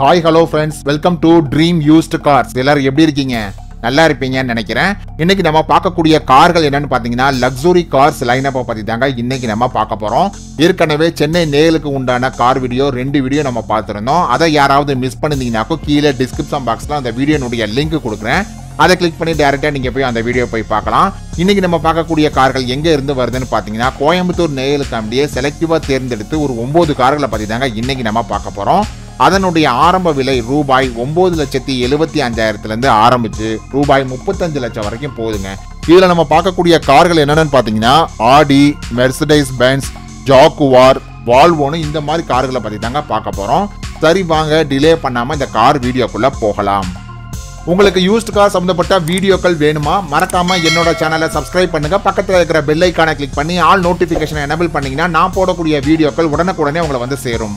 hi hello friends welcome to Dream Used Cars எல்லாரும் எப்படி இருக்கீங்க நல்லா இருப்பீங்கன்னு நினைக்கிறேன் இன்னைக்கு நம்ம பார்க்கக்கூடிய கார்கள் என்னன்னு பார்த்தீங்கன்னா லக்ஸுரி கார்ஸ் லைனப்பை பற்றி தாங்க இன்னைக்கு நம்ம பார்க்க போகிறோம் ஏற்கனவே சென்னை நேலுக்கு உண்டான கார் வீடியோ ரெண்டு வீடியோ நம்ம பார்த்துருந்தோம் அதை யாராவது மிஸ் பண்ணிருந்தீங்கன்னாக்கோ கீழே டிஸ்கிரிப்ஷன் பாக்ஸில் அந்த வீடியோனுடைய லிங்க் கொடுக்குறேன் அதை கிளிக் பண்ணி டேரெக்டாக நீங்கள் போய் அந்த வீடியோ போய் பார்க்கலாம் இன்னைக்கு நம்ம பார்க்கக்கூடிய கார்கள் எங்கே இருந்து வருதுன்னு பார்த்தீங்கன்னா கோயம்புத்தூர் நேயலுக்கு அப்படியே செலக்டிவாக தேர்ந்தெடுத்து ஒரு ஒம்பது கார்களை பற்றி தாங்க இன்னைக்கு நம்ம பார்க்க போகிறோம் அதனுடைய ஆரம்ப விலை ரூபாய் ஒன்பது லட்சத்தி எழுபத்தி அஞ்சாயிரத்துலேருந்து ஆரம்பிச்சு ரூபாய் முப்பத்தஞ்சு லட்சம் வரைக்கும் போகுதுங்க இதில் நம்ம பார்க்கக்கூடிய கார்கள் என்னென்னு பார்த்தீங்கன்னா ஆடி மெர்சடைஸ் பென்ஸ் ஜாக்குவார் வால்வோன்னு இந்த மாதிரி கார்களை பற்றி தாங்க பார்க்க போகிறோம் சரி வாங்க டிலே பண்ணாமல் இந்த கார் வீடியோக்குள்ளே போகலாம் உங்களுக்கு யூஸ்ட் கார் சம்பந்தப்பட்ட வீடியோக்கள் வேணுமா மறக்காம என்னோட சேனலை சப்ஸ்கிரைப் பண்ணுங்க பக்கத்தில் இருக்கிற பெல் ஐக்கானை கிளிக் பண்ணி ஆல் நோட்டிஃபிகேஷனை எனபிள் பண்ணீங்கன்னா நான் போடக்கூடிய வீடியோக்கள் உடனுக்குடனே உங்களை வந்து சேரும்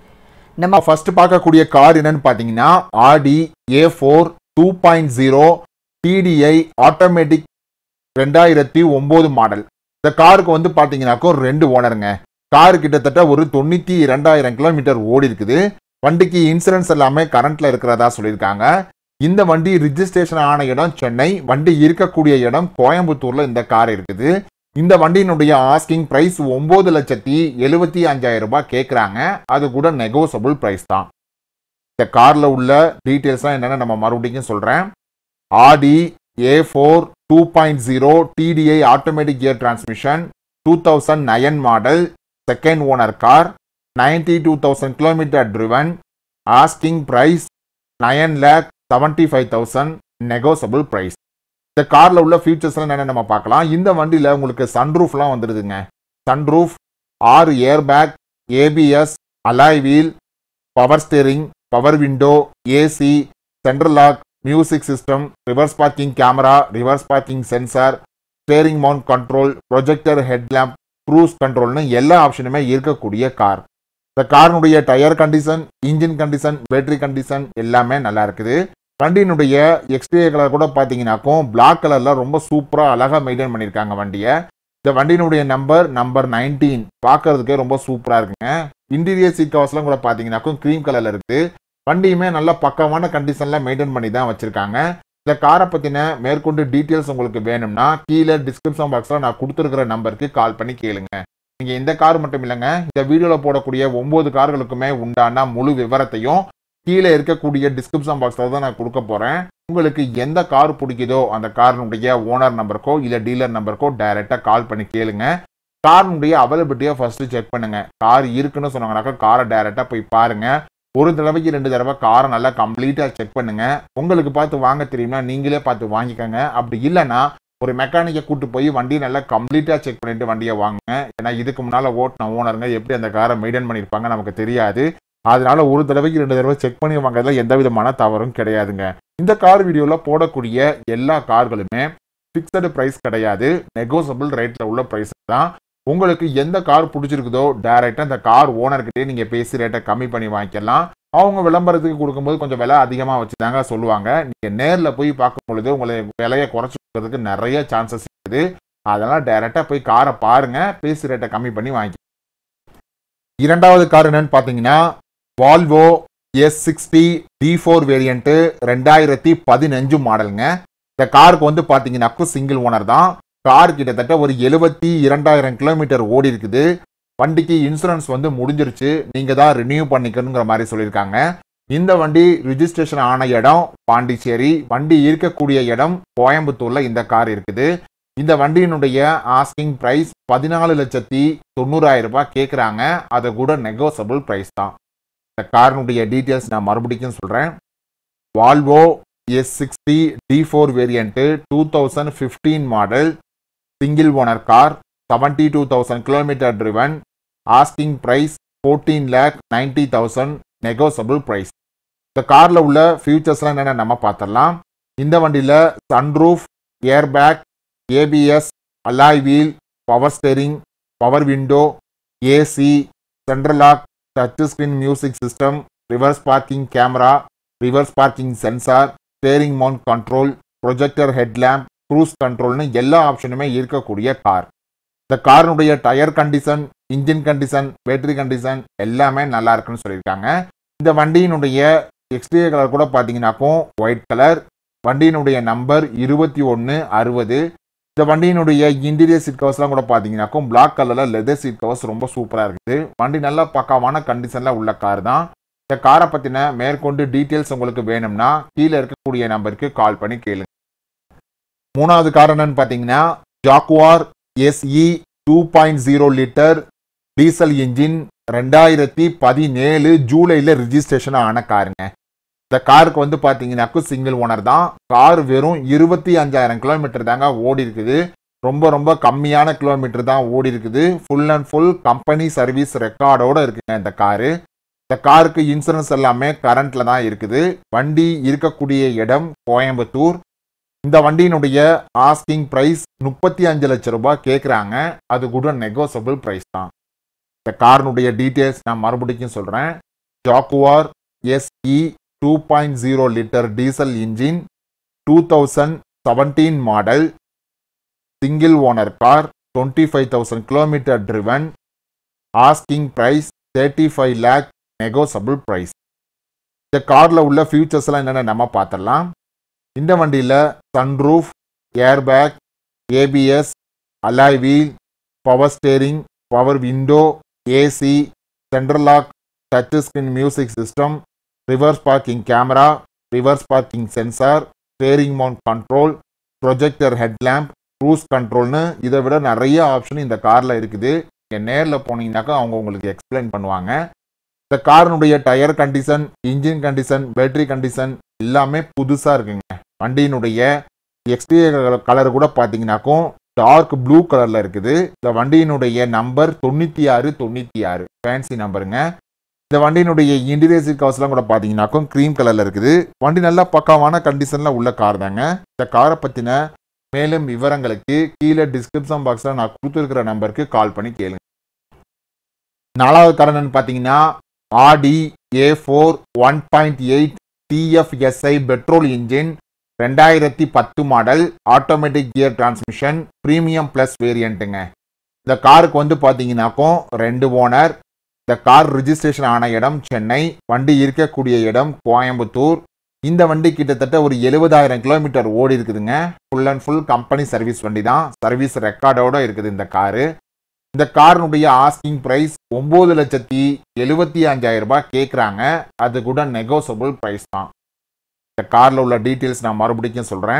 நம்ம ஃபர்ஸ்ட் பார்க்கக்கூடிய கார் என்னன்னு பார்த்தீங்கன்னா Audi A four two point zero TDI automatic ரெண்டாயிரத்தி ஒம்பது மாடல் இந்த காருக்கு வந்து பார்த்தீங்கன்னாக்கோ ரெண்டு ஓனருங்க கார் கிட்டத்தட்ட ஒரு தொண்ணூற்றி ரெண்டாயிரம் கிலோமீட்டர் ஓடி இருக்குது வண்டிக்கு இன்சூரன்ஸ் எல்லாமே கரண்ட்ல இருக்கிறதா சொல்லியிருக்காங்க இந்த வண்டி ரிஜிஸ்ட்ரேஷன் ஆன இடம் சென்னை வண்டி இருக்கக்கூடிய இடம் கோயம்புத்தூர்ல இந்த கார் இருக்குது இந்த வண்டியினுடைய ஆஸ்கிங் பிரைஸ் ஒன்பது லட்சத்தி எழுபத்தி அஞ்சாயிரம் ரூபாய் கேட்குறாங்க அது கூட நெகோசபிள் பிரைஸ் தான் இந்த கார்ல உள்ள டீட்டெயில்ஸ்லாம் என்னென்ன நம்ம மறுபடியும் சொல்றேன் Audi A four two point zero TDI automatic gear transmission two thousand nine model second owner car ninety two thousand kilometre driven asking price nine lakh seventy five thousand negotiable price இந்த காரில் உள்ள ஃபீச்சர்ஸ்லாம் என்னென்ன நம்ம பார்க்கலாம் இந்த வண்டியில் உங்களுக்கு சன்ரூஃப்லாம் வந்துடுதுங்க சன்ரூஃப் ஆறு air bag ABS alloy wheel power steering power window AC central lock music system reverse parking camera reverse parking sensor steering mount control projector headlamp cruise கண்ட்ரோல்னு எல்லா ஆப்ஷனுமே இருக்கக்கூடிய கார் இந்த காரினுடைய tyre condition engine condition battery condition எல்லாமே நல்லா இருக்குது வண்டியினுடைய exterior colour கூட பார்த்தீங்கன்னாக்கும் பிளாக் கலரில் ரொம்ப சூப்பராக அழகாக மெயின்டைன் பண்ணியிருக்காங்க வண்டியை இந்த வண்டியினுடைய நம்பர் நம்பர் நைன்டீன் பார்க்கறதுக்கே ரொம்ப சூப்பராக இருக்குங்க இன்டீரியர் சீட் கவர்ஸ்லாம் கூட பார்த்தீங்கன்னாக்கும் க்ரீம் கலரில் இருக்குது வண்டியுமே நல்ல பக்கமான கண்டிஷனில் மெயின்டைன் பண்ணி தான் வச்சுருக்காங்க இந்த காரை பற்றின மேற்கொண்டு டீட்டெயில்ஸ் உங்களுக்கு வேணும்னா கீழே டிஸ்கிரிப்ஷன் பாக்ஸில் நான் கொடுத்துருக்கிற நம்பருக்கு கால் பண்ணி கேளுங்க நீங்கள் இந்த கார் மட்டும் இல்லைங்க இந்த வீடியோவில் போடக்கூடிய ஒம்பது கார்களுக்குமே உண்டான முழு விவரத்தையும் கீழே இருக்கக்கூடிய டிஸ்கிரிப்ஷன் பாக்ஸில் தான் நான் கொடுக்க போகிறேன் உங்களுக்கு எந்த கார் பிடிக்குதோ அந்த காரினுடைய ஓனர் நம்பருக்கோ இல்லை டீலர் நம்பருக்கோ டைரெக்டாக கால் பண்ணி கேளுங்க காரினுடைய அவைலபிலிட்டியை ஃபஸ்ட்டு செக் பண்ணுங்க கார் இருக்குன்னு சொன்னாங்கனாக்கா காரை டைரெக்டாக போய் பாருங்க ஒரு தடவைக்கு ரெண்டு தடவை காரை நல்லா கம்ப்ளீட்டாக செக் பண்ணுங்க உங்களுக்கு பார்த்து வாங்க தெரியும்னா நீங்களே பார்த்து வாங்கிக்கோங்க அப்படி இல்லைன்னா ஒரு மெக்கானிக்கை கூட்டு போய் வண்டியை நல்லா கம்ப்ளீட்டாக செக் பண்ணிட்டு வண்டியை வாங்குங்க ஏன்னா இதுக்கு முன்னால் ஓட்டின ஓனருங்க எப்படி அந்த காரை மெயின்டைன் பண்ணியிருப்பாங்க நமக்கு தெரியாது அதனால ஒரு தடவைக்கு ரெண்டு தடவை செக் பண்ணி வாங்குறதுல எந்த விதமான தவறும் கிடையாதுங்க இந்த கார் வீடியோவில் போடக்கூடிய எல்லா கார்களுமே ஃபிக்ஸடு ப்ரைஸ் கிடையாது நெகோசபிள் ரேட்டில் உள்ள ப்ரைஸ் தான் உங்களுக்கு எந்த கார் பிடிச்சிருக்குதோ டைரெக்டாக அந்த கார் ஓனர்கிட்டே நீங்கள் பேசி ரேட்டை கம்மி பண்ணி வாங்கிக்கலாம் அவங்க விளம்பரத்துக்கு கொடுக்கும்போது கொஞ்சம் விலை அதிகமாக வச்சு தாங்க சொல்லுவாங்க நீங்கள் நேரில் போய் பார்க்கும் பொழுது உங்களை விலையை குறைச்சி கொடுக்கறதுக்கு நிறைய சான்சஸ் இருக்குது அதெல்லாம் டைரெக்டாக போய் காரை பாருங்க பேசி ரேட்டை கம்மி பண்ணி வாங்கி இரண்டாவது கார் என்னன்னு பார்த்தீங்கன்னா Volvo S sixty T four variant ரெண்டாயிரத்தி பதினஞ்சு மாடலுங்க இந்த காருக்கு வந்து பார்த்தீங்கன்னாக்கும் சிங்கிள் ஓனர் தான் கார் கிட்டத்தட்ட ஒரு எழுபத்தி இரண்டாயிரம் கிலோமீட்டர் ஓடி இருக்குது வண்டிக்கு இன்சூரன்ஸ் வந்து முடிஞ்சிருச்சு நீங்கள் தான் ரினியூ பண்ணிக்கணுங்கிற மாதிரி சொல்லியிருக்காங்க இந்த வண்டி ரிஜிஸ்ட்ரேஷன் ஆன இடம் பாண்டிச்சேரி வண்டி இருக்கக்கூடிய இடம் கோயம்புத்தூரில் இந்த கார் இருக்குது இந்த வண்டியினுடைய ஆஸ்கிங் ப்ரைஸ் பதினாலு லட்சத்தி தொண்ணூறாயிரம் ரூபாய் கேட்குறாங்க அது கூட நெகோசபிள் ப்ரைஸ் தான் இந்த காரினுடைய டீட்டெயில்ஸ் நான் மறுபடியும் சொல்கிறேன் Volvo S sixty T four variant two thousand fifteen model single owner car seventy two thousand kilometre driven asking price fourteen lakh ninety thousand negotiable price இந்த காரில் உள்ள ஃபியூச்சர்ஸ்லாம் என்னென்ன நம்ம பார்த்துடலாம் இந்த வண்டியில் sunroof airbag ABS alloy wheel power steering power window AC central lock touch screen music system reverse parking camera reverse parking sensor steering mount control projector headlamp cruise கண்ட்ரோல்னு எல்லா ஆப்ஷனுமே இருக்கக்கூடிய கார் இந்த காரினுடைய tyre condition engine condition battery condition எல்லாமே நல்லா இருக்குன்னு சொல்லியிருக்காங்க இந்த வண்டியினுடைய எக்ஸ்டீரியர் கலர் கூட பார்த்தீங்கன்னாக்கும் ஒயிட் கலர் வண்டியினுடைய நம்பர் இருபத்தி ஒன்று அறுபது இந்த வண்டியினுடைய இன்டீரியர் சீட் கவர்ஸ்லாம் கூட பார்த்தீங்கன்னாக்கும் பிளாக் கலரில் லெதர் சீட் கவர்ஸ் ரொம்ப சூப்பராக இருக்குது வண்டி நல்லா பக்காவான கண்டிஷனில் உள்ள கார் தான் இந்த காரை பற்றின மேற்கொண்டு டீட்டெயில்ஸ் உங்களுக்கு வேணும்னா கீழே இருக்கக்கூடிய நம்பருக்கு கால் பண்ணி கேளுங்க மூணாவது கார் என்னன்னு பார்த்தீங்கன்னா Jaguar SE two point zero litre diesel engine ரெண்டாயிரத்தி பதினேழு ஜூலையில் ரிஜிஸ்ட்ரேஷன் ஆன காருங்க இந்த காருக்கு வந்து பார்த்தீங்கன்னாக்கும் சிங்கிள் ஓனர் தான் கார் வெறும் இருபத்தி அஞ்சாயிரம் கிலோமீட்டர் தாங்க ஓடி இருக்குது ரொம்ப ரொம்ப கம்மியான கிலோமீட்டர் தான் ஓடி இருக்குது full and full company service ரெக்கார்டோட இருக்குங்க இந்த காரு இந்த காருக்கு இன்சூரன்ஸ் எல்லாமே கரண்ட்ல தான் இருக்குது வண்டி இருக்கக்கூடிய இடம் கோயம்புத்தூர் இந்த வண்டியினுடைய ஆஸ்கிங் பிரைஸ் முப்பத்தி அஞ்சு லட்சம் ரூபாய் கேட்குறாங்க அது கூட நெகோசபிள் பிரைஸ் தான் இந்த காரினுடைய டீட்டெயில்ஸ் நான் மறுபடியும் சொல்கிறேன் Jaguar SE two point zero litre diesel engine two thousand seventeen model single owner car twenty five thousand kilometre driven asking price thirty five lakh negotiable price இந்த காரில் உள்ள ஃபியூச்சர்ஸ்லாம் என்னென்ன நம்ம பார்த்துடலாம் இந்த வண்டியில் sunroof airbag ABS alloy wheel power steering power window AC central lock touch screen music system reverse parking camera reverse parking sensor steering mount control projector headlamp cruise கண்ட்ரோல்னு இதை விட நிறைய ஆப்ஷன் இந்த காரில் இருக்குது நீங்கள் நேரில் போனீங்கன்னாக்கா அவங்க உங்களுக்கு எக்ஸ்பிளைன் பண்ணுவாங்க இந்த காரினுடைய tyre condition engine condition battery condition எல்லாமே புதுசாக இருக்குங்க வண்டியினுடைய எக்ஸ்டீரியர் கலர் கூட பார்த்தீங்கன்னாக்கும் டார்க் ப்ளூ கலரில் இருக்குது இந்த வண்டியினுடைய நம்பர் தொண்ணூற்றி ஆறு தொண்ணூற்றி ஆறு ஃபேன்சி நம்பருங்க இந்த வண்டியினுடைய இன்டீரியர் சீட் கவர்ஸ்லாம் கூட பார்த்தீங்கன்னாக்கும் க்ரீம் கலரில் இருக்குது வண்டி நல்லா பக்காவான கண்டிஷனில் உள்ள கார் தாங்க இந்த காரை பற்றின மேலும் விவரங்களுக்கு கீழே டிஸ்கிரிப்ஷன் பாக்ஸில் நான் கொடுத்துருக்கிற நம்பருக்கு கால் பண்ணி கேளுங்க நாலாவது காரணம் பார்த்தீங்கன்னா Audi A four one point eight TFSI petrol engine ரெண்டாயிரத்தி பத்து model automatic gear transmission premium plus வேரியண்ட்டுங்க இந்த காருக்கு வந்து பார்த்தீங்கன்னாக்கும் ரெண்டு ஓனர் இந்த கார் ரிஜிஸ்ட்ரேஷன் ஆன இடம் சென்னை வண்டி இருக்கக்கூடிய இடம் கோயம்புத்தூர் இந்த வண்டி கிட்டத்தட்ட ஒரு எழுபதாயிரம் கிலோமீட்டர் ஓடி இருக்குதுங்க full and full company service வண்டி தான் சர்வீஸ் ரெக்கார்டோட இருக்குது இந்த காரு இந்த காரினுடைய ஆஸ்கிங் பிரைஸ் ஒம்பது லட்சத்தி எழுபத்தி அஞ்சாயிரம் ரூபாய் கேட்குறாங்க அது கூட நெகோசபிள் ப்ரைஸ் தான் இந்த காரில் உள்ள டீட்டெயில்ஸ் நான் மறுபடியும் சொல்கிறேன்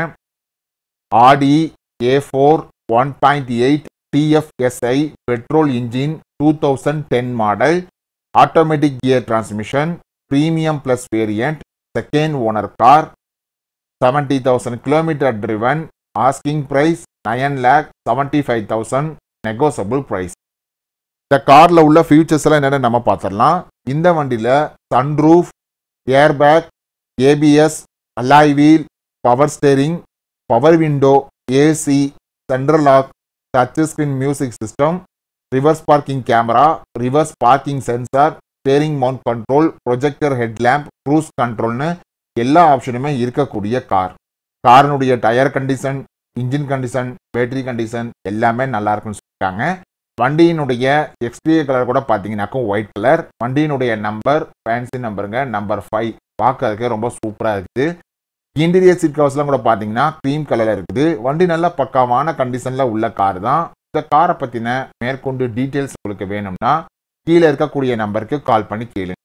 Audi A four one point eight TFSI petrol engine two thousand ten model automatic gear transmission premium plus variant second owner car seventy thousand kilometre driven asking price nine lakh seventy five thousand negotiable price இந்த காரில் உள்ள features எல்லாம் என்னென்னு நம்ம பார்த்துடலாம் இந்த வண்டியில் sunroof airbag ABS alloy wheel power steering power window AC central lock touch screen music system reverse parking camera reverse parking sensor steering mount control projector headlamp cruise கண்ட்ரோல்னு எல்லா ஆப்ஷனுமே இருக்கக்கூடிய கார் காரினுடைய tyre condition engine condition battery condition எல்லாமே நல்லா இருக்குன்னு சொல்லியிருக்காங்க வண்டியினுடைய எக்ஸ்டீரியர் கலர் கூட பார்த்தீங்கன்னாக்கும் ஒயிட் கலர் வண்டியினுடைய நம்பர் ஃபேன்சி நம்பருங்க நம்பர் ஃபைவ் பார்க்கறதுக்கு ரொம்ப சூப்பராக இருக்குது இன்டீரியர் சீட் கவர்ஸ்லாம் கூட பார்த்தீங்கன்னா க்ரீம் கலரில் இருக்குது வண்டி நல்லா பக்காவான கண்டிஷனில் உள்ள கார் தான் இந்த காரை பற்றின மேற்கொண்டு டீட்டெயில்ஸ் உங்களுக்கு வேணும்னா கீழே இருக்கக்கூடிய நம்பருக்கு கால் பண்ணி கேளுங்க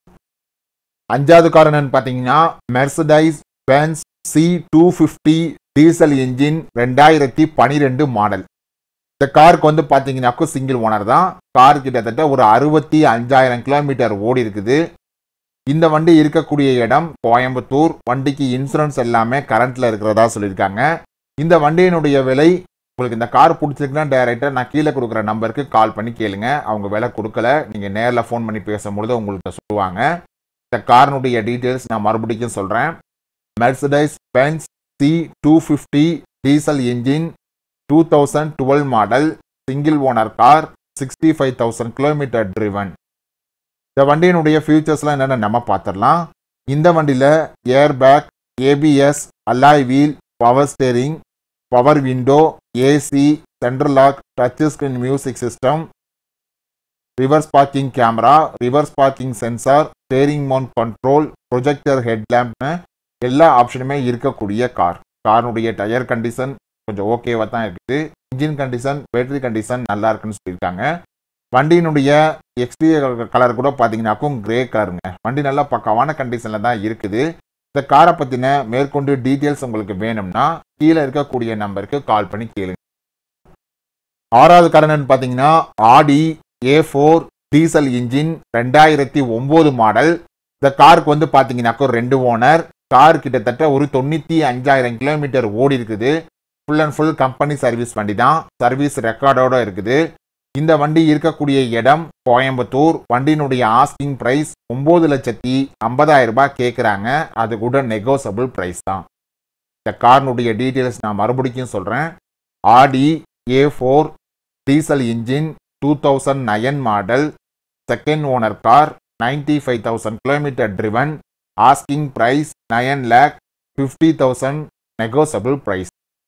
அஞ்சாவது கார் என்னன்னு பார்த்தீங்கன்னா Mercedes Benz C two fifty diesel engine ரெண்டாயிரத்தி பனிரெண்டு மாடல் இந்த காருக்கு வந்து பார்த்தீங்கன்னாக்கும் சிங்கிள் ஓனர் தான் கார் கிட்டத்தட்ட ஒரு அறுபத்தி அஞ்சாயிரம் கிலோமீட்டர் ஓடி இருக்குது இந்த வண்டி இருக்கக்கூடிய இடம் கோயம்புத்தூர் வண்டிக்கு இன்சூரன்ஸ் எல்லாமே கரண்ட்ல இருக்கிறதா சொல்லியிருக்காங்க இந்த வண்டியினுடைய விலை உங்களுக்கு இந்த கார் பிடிச்சிருக்குன்னா டைரெக்டாக நான் கீழே கொடுக்குற நம்பருக்கு கால் பண்ணி கேளுங்க அவங்க விலை கொடுக்கல நீங்கள் நேரில் ஃபோன் பண்ணி பேசும்பொழுது உங்களுக்கு சொல்லுவாங்க இந்த காரினுடைய டீட்டெயில்ஸ் நான் மறுபடியும் சொல்கிறேன் Mercedes Benz C two fifty diesel engine two thousand twelve model single owner car sixty five thousand kilometre driven இந்த வண்டியினுடைய ஃபியூச்சர்ஸ்லாம் என்னென்ன நம்ம பார்த்துடலாம் இந்த வண்டியில் air bag ABS alloy wheel power steering power window AC central lock touch screen music system reverse parking camera reverse parking sensor steering mount control projector ஹெட்லாம்ப்னு எல்லா ஆப்ஷனுமே இருக்கக்கூடிய கார் காருடைய டயர் கண்டிஷன் கொஞ்சம் ஓகேவாக தான் இருக்குது இன்ஜின் கண்டிஷன் பேட்டரி கண்டிஷன் நல்லா இருக்குன்னு சொல்லியிருக்காங்க வண்டியினுடைய எக்ஸ்டீரியர் கலர் கூட பார்த்தீங்கன்னாக்கும் கிரே கலருங்க வண்டி நல்லா பக்காவான கண்டிஷனில் தான் இருக்குது இந்த காரை பற்றின மேற்கொண்டு டீட்டெயில்ஸ் உங்களுக்கு வேணும்னா கீழே இருக்கக்கூடிய நம்பருக்கு கால் பண்ணி கேளுங்க ஆறாவது கார் என்னன்னு பார்த்தீங்கன்னா Audi A four diesel engine ரெண்டாயிரத்தி ஒம்பது மாடல் இந்த காருக்கு வந்து பார்த்தீங்கன்னாக்கா ரெண்டு ஓனர் கார் கிட்டத்தட்ட ஒரு தொண்ணூற்றி அஞ்சாயிரம் கிலோமீட்டர் ஓடி இருக்குது full and full company service வண்டி தான் சர்வீஸ் ரெக்கார்டோட இருக்குது இந்த வண்டி இருக்கக்கூடிய இடம் கோயம்புத்தூர் வண்டியினுடைய ஆஸ்கிங் பிரைஸ் ஒம்பது லட்சத்தி ஐம்பதாயிரம் ரூபாய் கேட்குறாங்க அது கூட நெகோசபிள் ப்ரைஸ் தான் இந்த காரினுடைய டீட்டெயில்ஸ் நான் மறுபடியும் சொல்கிறேன் Audi A four diesel engine two thousand nine model second owner car ninety five thousand kilometre driven asking price nine lakh fifty thousand negotiable price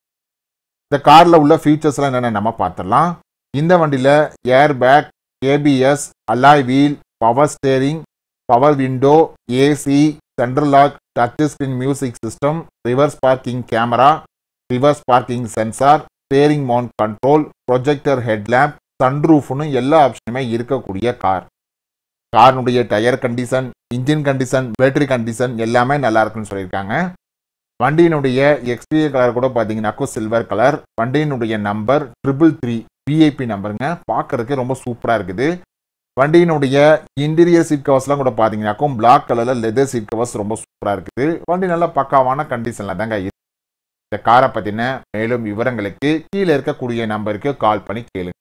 இந்த காரில் உள்ள ஃபீச்சர்ஸ்லாம் என்னென்ன நம்ம பார்த்துடலாம் இந்த வண்டியில் air bag ABS alloy wheel power steering power window AC central lock touch screen music system reverse parking camera reverse parking sensor steering mount control projector headlamp சன்ரூஃப்னு எல்லா ஆப்ஷனுமே இருக்கக்கூடிய கார் காரினுடைய tyre condition engine condition battery condition எல்லாமே நல்லா இருக்குன்னு சொல்லியிருக்காங்க வண்டியினுடைய எக்ஸ்டீரியர் கலர் கூட பார்த்தீங்கன்னாக்கோ சில்வர் கலர் வண்டியினுடைய நம்பர் ட்ரிபிள் த்ரீ விஐபி நம்பருங்க பார்க்கறதுக்கு ரொம்ப சூப்பராக இருக்குது வண்டியினுடைய இன்டீரியர் சீட் கவர்ஸ்லாம் கூட பார்த்தீங்கன்னாக்கும் பிளாக் கலரில் லெதர் சீட் கவர்ஸ் ரொம்ப சூப்பராக இருக்குது வண்டி நல்லா பக்காவான கண்டிஷனில் தாங்க இருக்கு இந்த காரை பற்றின மேலும் விவரங்களுக்கு கீழே இருக்கக்கூடிய நம்பருக்கு கால் பண்ணி கேளுங்க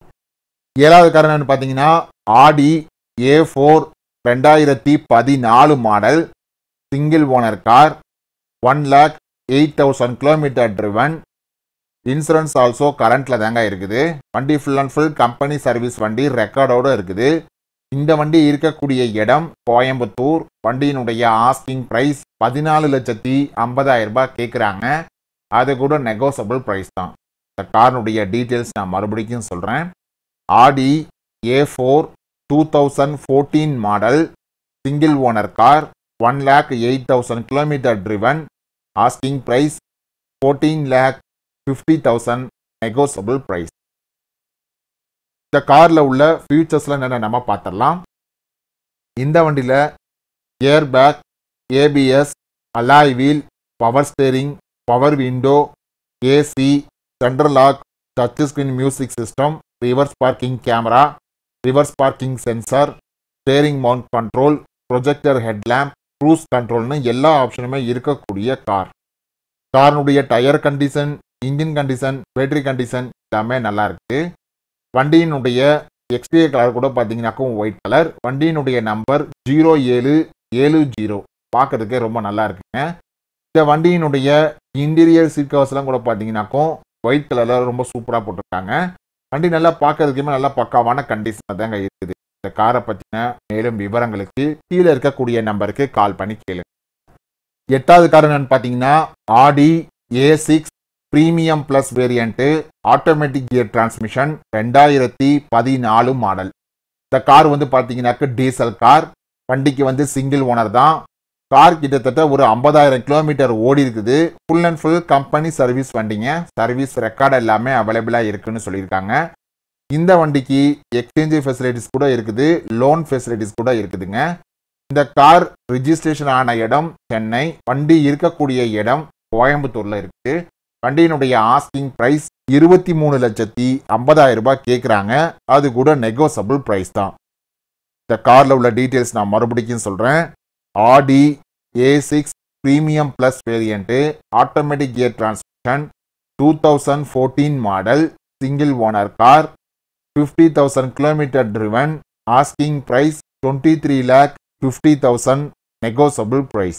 ஏழாவது கார் என்னன்னு பார்த்தீங்கன்னா ஆடி ஏ ஃபோர் ரெண்டாயிரத்தி பதினாலு model single owner car one lakh eight thousand kilometre driven insurance also கரண்ட்டில் தாங்க இருக்குது வண்டி full and full company service வண்டி ரெக்கார்டோடு இருக்குது இந்த வண்டி இருக்கக்கூடிய இடம் கோயம்புத்தூர் வண்டியினுடைய ஆஸ்கிங் ப்ரைஸ் பதினாலு லட்சத்தி ஐம்பதாயிரம் ரூபாய் கேட்குறாங்க அது கூட நெகோசபிள் ப்ரைஸ் தான் இந்த காரினுடைய டீட்டெயில்ஸ் நான் மறுபடியும் சொல்கிறேன் Audi A four two thousand fourteen model single owner car one lakh eight thousand kilometre driven asking price fourteen lakh fifty thousand negotiable price இந்த காரில் உள்ள ஃபியூச்சர்ஸில் என்னென்ன நம்ம பார்த்துடலாம் இந்த வண்டியில் air bag ABS alloy wheel power steering power window AC central lock touch screen music system reverse parking camera reverse parking sensor steering mount control projector headlamp cruise கண்ட்ரோல்னு எல்லா ஆப்ஷனுமே இருக்கக்கூடிய கார் காரினுடைய tyre condition engine condition battery condition எல்லாமே நல்லா இருக்கு வண்டியினுடைய exterior colour கூட பார்த்தீங்கன்னாக்கும் ஒயிட் கலர் வண்டியினுடைய நம்பர் ஜீரோ ஏழு ஏழு ஜீரோ பார்க்கறதுக்கே ரொம்ப நல்லா இருக்குங்க இந்த வண்டியினுடைய இன்டீரியர் சீட் கவர்ஸ்லாம் கூட பார்த்தீங்கன்னாக்கும் ஒயிட் கலரில் ரொம்ப சூப்பராக போட்டிருக்காங்க வண்டி நல்லா பார்க்கறதுக்குமே நல்லா பக்காவான கண்டிஷனில் தாங்க இருக்குது இந்த காரை பற்றின மேலும் விவரங்களுக்கு கீழே இருக்கக்கூடிய நம்பருக்கு கால் பண்ணி கேளுங்க எட்டாவது கார் என்னன்னு பார்த்தீங்கன்னா Audi A six premium plus variant automatic gear transmission ரெண்டாயிரத்தி பதினாலு மாடல் இந்த கார் வந்து பார்த்தீங்கன்னாக்க டீசல் கார் வண்டிக்கு வந்து சிங்கிள் ஓனர் தான் கார் கிட்டத்தட்ட ஒரு ஐம்பதாயிரம் கிலோமீட்டர் ஓடி இருக்குது full and full company service வண்டிங்க சர்வீஸ் ரெக்கார்டு எல்லாமே அவைலபிளாக இருக்குன்னு சொல்லியிருக்காங்க இந்த வண்டிக்கு எக்ஸ்சேஞ்ச் ஃபெசிலிட்டிஸ் கூட இருக்குது லோன் ஃபெசிலிட்டிஸ் கூட இருக்குதுங்க இந்த கார் ரிஜிஸ்ட்ரேஷன் ஆன இடம் சென்னை வண்டி இருக்கக்கூடிய இடம் கோயம்புத்தூர்ல இருக்குது வண்டியினுடைய ஆஸ்கிங் பிரைஸ் இருபத்தி மூணு லட்சத்தி ஐம்பதாயிரம் ரூபாய் கேட்குறாங்க அது கூட நெகோசபிள் ப்ரைஸ் தான் இந்த காரில் உள்ள டீட்டெயில்ஸ் நான் மறுபடியும் சொல்கிறேன் Audi A six premium plus variant automatic gear transmission two thousand fourteen model single owner car fifty thousand kilometre driven asking price twenty three lakh fifty thousand negotiable price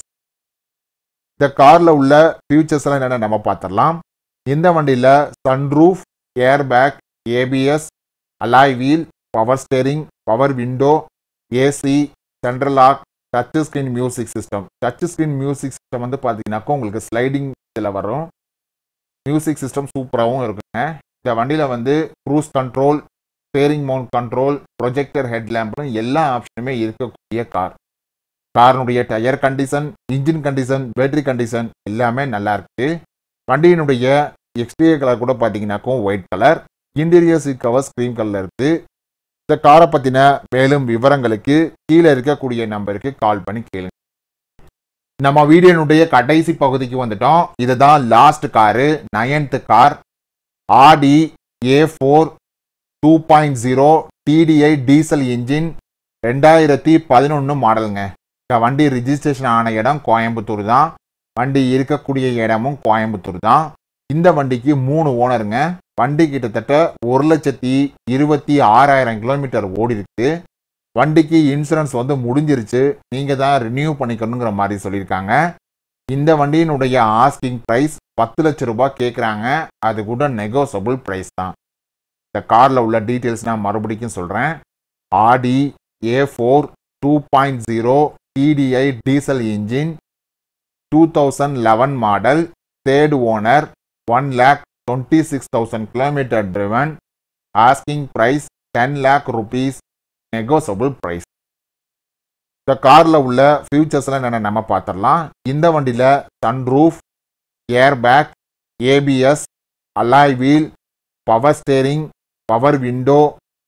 இந்த காரில் உள்ள ஃபியூச்சர்ஸ்லாம் என்னென்ன நம்ம பார்த்துடலாம் இந்த வண்டியில் sunroof air bag ABS alloy wheel power steering power window AC central lock touch screen music system touch screen music system வந்து பார்த்தீங்கன்னாக்கா உங்களுக்கு ஸ்லைடிங் இதில் வரும் மியூசிக் சிஸ்டம் சூப்பராகவும் இருக்குங்க இந்த வண்டியில் வந்து cruise control steering mount control projector ஹெட்லேம்ப்னு எல்லா ஆப்ஷனுமே இருக்கக்கூடிய கார் காரினுடைய tyre condition engine condition battery condition எல்லாமே நல்லா இருக்கு வண்டியினுடைய எக்ஸ்டீரியர் கலர் கூட பார்த்தீங்கன்னாக்கும் white colour interior seat cover screen colour இருக்கு இந்த காரை பற்றின மேலும் விவரங்களுக்கு கீழே இருக்கக்கூடிய நம்பருக்கு கால் பண்ணி கேளுங்க நம்ம வீடியோனுடைய கடைசி பகுதிக்கு வந்துட்டோம் இதுதான் last car ninth car Audi A four two point zero TDI diesel engine ரெண்டாயிரத்தி பதினொன்று மாடலுங்க இந்த வண்டி ரிஜிஸ்ட்ரேஷன் ஆன இடம் கோயம்புத்தூர் தான் வண்டி இருக்கக்கூடிய இடமும் கோயம்புத்தூர் தான் இந்த வண்டிக்கு மூணு ஓனருங்க வண்டி கிட்டத்தட்ட ஒரு லட்சத்தி இருபத்தி ஆறாயிரம் கிலோமீட்டர் ஓடி இருக்கு வண்டிக்கு இன்சூரன்ஸ் வந்து முடிஞ்சிருச்சு நீங்கள் தான் ரினியூ பண்ணிக்கணுங்கிற மாதிரி சொல்லியிருக்காங்க இந்த வண்டியினுடைய ஆஸ்கிங் ப்ரைஸ் பத்து லட்ச ரூபாய் கேட்குறாங்க அது கூட நெகோசபிள் ப்ரைஸ் தான் இந்த காரில் உள்ள டீட்டெயில்ஸ் நான் மறுபடியும் சொல்கிறேன் Audi A four two point zero TDI diesel engine two thousand eleven model third owner one lakh twenty six thousand kilometre driven asking price ten lakh rupees negotiable price இந்த காரில் உள்ள ஃபியூச்சர்ஸ்லாம் என்னென்ன நம்ம பார்த்துடலாம் இந்த வண்டியில் sunroof air bag ABS alloy wheel power steering power window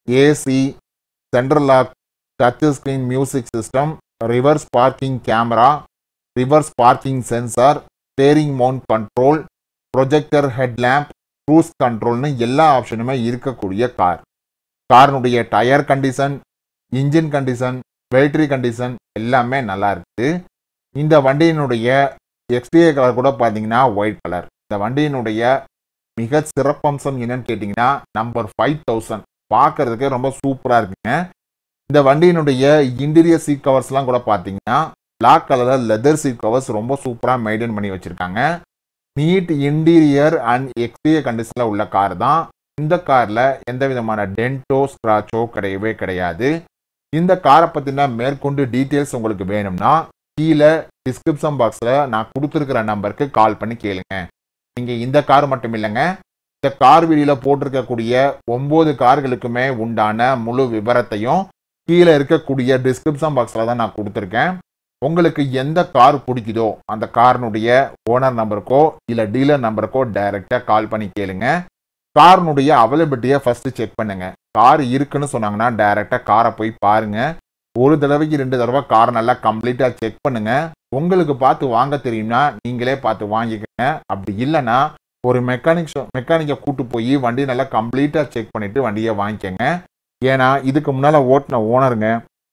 AC central lock touch screen music system reverse parking camera reverse parking sensor steering mount control projector headlamp cruise கண்ட்ரோல்னு எல்லா ஆப்ஷனுமே இருக்கக்கூடிய கார் காரினுடைய tyre condition engine condition battery condition எல்லாமே நல்லா இருக்குது இந்த வண்டியினுடைய எக்ஸ்டீரியர் கலர் கூட பார்த்தீங்கன்னா ஒயிட் கலர் இந்த வண்டியினுடைய மிக சிறப்பம்சம் என்னன்னு கேட்டிங்கன்னா நம்பர் ஃபைவ் தௌசண்ட் பார்க்கறதுக்கே ரொம்ப சூப்பராக இருக்குங்க இந்த வண்டியினுடைய இன்டீரியர் சீட் கவர்ஸ்லாம் கூட பார்த்தீங்கன்னா பிளாக் கலரில் லெதர் சீட் கவர்ஸ் ரொம்ப சூப்பராக மெயின்டைன் பண்ணி வச்சுருக்காங்க நீட் இன்டீரியர் அண்ட் எக்ஸ்டீரியர் கண்டிஷனில் உள்ள கார் தான் இந்த காரில் எந்த விதமான டென்ட்டோ ஸ்க்ராச்சோ கிடையவே கிடையாது இந்த காரை பற்றின மேற்கொண்டு டீட்டெயில்ஸ் உங்களுக்கு வேணும்னா கீழே டிஸ்கிரிப்ஷன் பாக்ஸில் நான் கொடுத்துருக்கிற நம்பருக்கு கால் பண்ணி கேளுங்க நீங்கள் இந்த கார் மட்டும் இல்லைங்க இந்த கார் வீடியோவில் போட்டிருக்கக்கூடிய ஒம்பது கார்களுக்குமே உண்டான முழு விவரத்தையும் கீழே இருக்கக்கூடிய டிஸ்கிரிப்ஷன் பாக்ஸில் தான் நான் கொடுத்துருக்கேன் உங்களுக்கு எந்த கார் பிடிக்குதோ அந்த காரினுடைய ஓனர் நம்பருக்கோ இல்லை டீலர் நம்பருக்கோ டைரெக்டாக கால் பண்ணி கேளுங்க காரினுடைய அவைலபிலிட்டியை ஃபஸ்ட்டு செக் பண்ணுங்க கார் இருக்குன்னு சொன்னாங்கன்னா டைரெக்டாக காரை போய் பாருங்க ஒரு தடவைக்கு ரெண்டு தடவை காரை நல்லா கம்ப்ளீட்டாக செக் பண்ணுங்க உங்களுக்கு பார்த்து வாங்க தெரியும்னா நீங்களே பார்த்து வாங்கிக்கோங்க அப்படி இல்லைன்னா ஒரு மெக்கானிக் மெக்கானிக்கை கூட்டு போய் வண்டி நல்லா கம்ப்ளீட்டாக செக் பண்ணிட்டு வண்டியை வாங்கிக்கோங்க ஏன்னா இதுக்கு முன்னால் ஓட்டின ஓனருங்க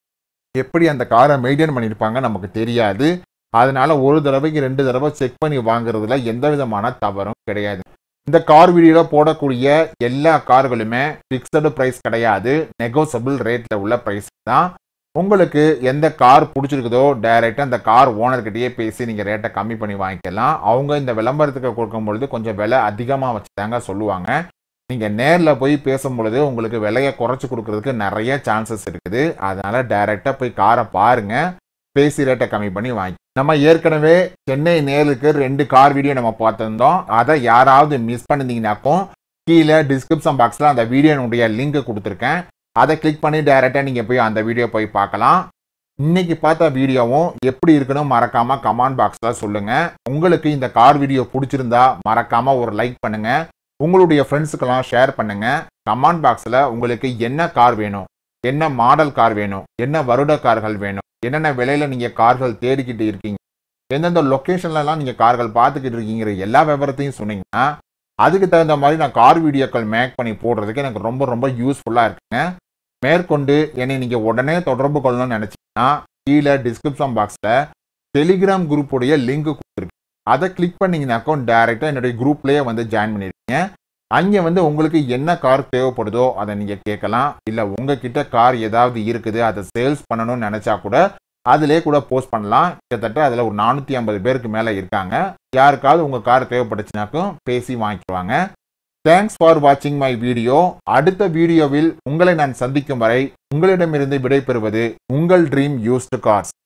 எப்படி அந்த காரை மெயின்டைன் பண்ணியிருப்பாங்க நமக்கு தெரியாது அதனால ஒரு தடவைக்கு ரெண்டு தடவை செக் பண்ணி வாங்குறதுல எந்த விதமான தவறும் கிடையாது இந்த கார் வீடியோவில் போடக்கூடிய எல்லா கார்களுமே ஃபிக்ஸடு ப்ரைஸ் கிடையாது நெகோசபிள் ரேட்டில் உள்ள ப்ரைஸ் தான் உங்களுக்கு எந்த கார் பிடிச்சிருக்குதோ டைரெக்டாக அந்த கார் ஓனர்கிட்டயே பேசி நீங்கள் ரேட்டை கம்மி பண்ணி வாங்கிக்கலாம் அவங்க இந்த விளம்பரத்துக்கு கொடுக்கும் பொழுது கொஞ்சம் விலை அதிகமாக வச்சு தாங்க சொல்லுவாங்க நீங்கள் நேரில் போய் பேசும் பொழுது உங்களுக்கு விலையை குறைச்சி கொடுக்கறதுக்கு நிறைய சான்சஸ் இருக்குது அதனால டைரெக்டாக போய் காரை பாருங்க பேசி ரேட்டை கம்மி பண்ணி வாங்கி நம்ம ஏற்கனவே சென்னை நேருக்கு ரெண்டு கார் வீடியோ நம்ம பார்த்துருந்தோம் அதை யாராவது மிஸ் பண்ணிருந்தீங்கனாக்கும் கீழே டிஸ்கிரிப்ஷன் பாக்ஸில் அந்த வீடியோனுடைய லிங்க் கொடுத்துருக்கேன் அதை கிளிக் பண்ணி டைரெக்டாக நீங்கள் போய் அந்த வீடியோ போய் பார்க்கலாம் இன்னைக்கு பார்த்த வீடியோவும் எப்படி இருக்குன்னு மறக்காம கமெண்ட் பாக்ஸில் சொல்லுங்க உங்களுக்கு இந்த கார் வீடியோ பிடிச்சிருந்தா மறக்காம ஒரு லைக் பண்ணுங்க உங்களுடைய ஃப்ரெண்ட்ஸுக்கெல்லாம் ஷேர் பண்ணுங்க கமெண்ட் பாக்ஸில் உங்களுக்கு என்ன கார் வேணும் என்ன மாடல் கார் வேணும் என்ன வருட கார்கள் வேணும் என்னென்ன விலையில நீங்க கார்கள் தேடிக்கிட்டு இருக்கீங்க எந்தெந்த லொக்கேஷன்லலாம் நீங்க கார்கள் பார்த்துக்கிட்டு இருக்கீங்கிற எல்லா விவரத்தையும் சொன்னீங்கன்னா அதுக்கு தகுந்த மாதிரி நான் கார் வீடியோக்கள் மேக் பண்ணி போடுறதுக்கு எனக்கு ரொம்ப ரொம்ப யூஸ்ஃபுல்லாக இருக்குங்க மேற்கொண்டு என்னை நீங்கள் உடனே தொடர்பு கொள்ளணும்னு நினச்சிங்கன்னா கீழே டிஸ்கிரிப்ஷன் பாக்ஸில் டெலிகிராம் குரூப்புடைய லிங்க் கொடுத்துருக்கு அதை கிளிக் பண்ணிங்கனாக்கோ டேரெக்டாக என்னுடைய குரூப்லேயே வந்து ஜாயின் பண்ணிடுவீங்க அங்கே வந்து உங்களுக்கு என்ன கார் தேவைப்படுதோ அதை நீங்கள் கேட்கலாம் இல்லை உங்ககிட்ட கார் ஏதாவது இருக்குது அதை சேல்ஸ் பண்ணணும்னு நினச்சா கூட அதிலே கூட போஸ்ட் பண்ணலாம் கிட்டத்தட்ட அதில் ஒரு நானூற்றி ஐம்பது பேருக்கு மேலே இருக்காங்க யாருக்காவது உங்கள் கார் தேவைப்பட்டுச்சுனாக்கும் பேசி வாங்கிக்குவாங்க தேங்க்ஸ் ஃபார் வாட்சிங் மை வீடியோ அடுத்த வீடியோவில் உங்களை நான் சந்திக்கும் வரை உங்களிடமிருந்து விடைபெறுவது உங்கள் ட்ரீம் யூஸ்டு கார்ஸ்